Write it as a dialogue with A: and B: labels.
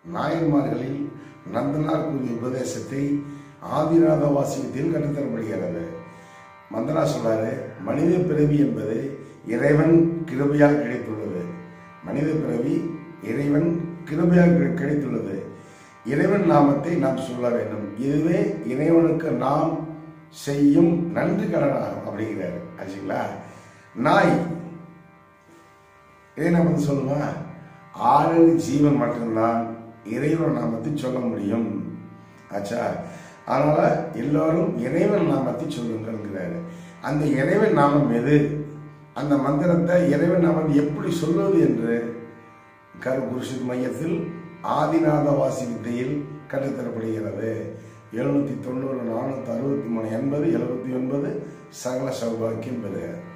A: நாயன்மார்களில் நந்தனார் கூறிய உபதேசத்தை ஆதிநாத வாசியத்தில் கற்றுத்தரப்படுகிறது மந்தனா சொல்றாரு மனித பிறவி என்பது இறைவன் கிருபையால் கிடைத்துள்ளது மனித பிறவி இறைவன் கிருபையால் கிடை- கிடைத்துள்ளது இறைவன் நாமத்தை நாம் சொல்ல வேண்டும் இதுவே இறைவனுக்கு நாம் செய்யும் நன்றி கடனாகும் அப்படிங்கிறாரு ஆச்சுங்களா நாய் இதை நம்ம வந்து சொல்லுமா ஆறு ஜீவன் மட்டும்தான் இறைவன் நாமத்தை சொல்ல முடியும் ஆச்சா அதனால எல்லாரும் இறைவன் நாமத்தை சொல்லுங்கிறாரு அந்த இறைவன் நாமம் எது அந்த மந்திரத்தை இறைவன் நாமம் எப்படி சொல்வது என்று கருபுருஷித் மையத்தில் ஆதிநாத வாசி வித்தையில் கற்றுத்தரப்படுகிறது எழுநூத்தி தொண்ணூறு நானூத்தி அறுபத்தி மூணு எண்பது எழுபத்தி ஒன்பது சகல சௌபாக்கியம் பெறுக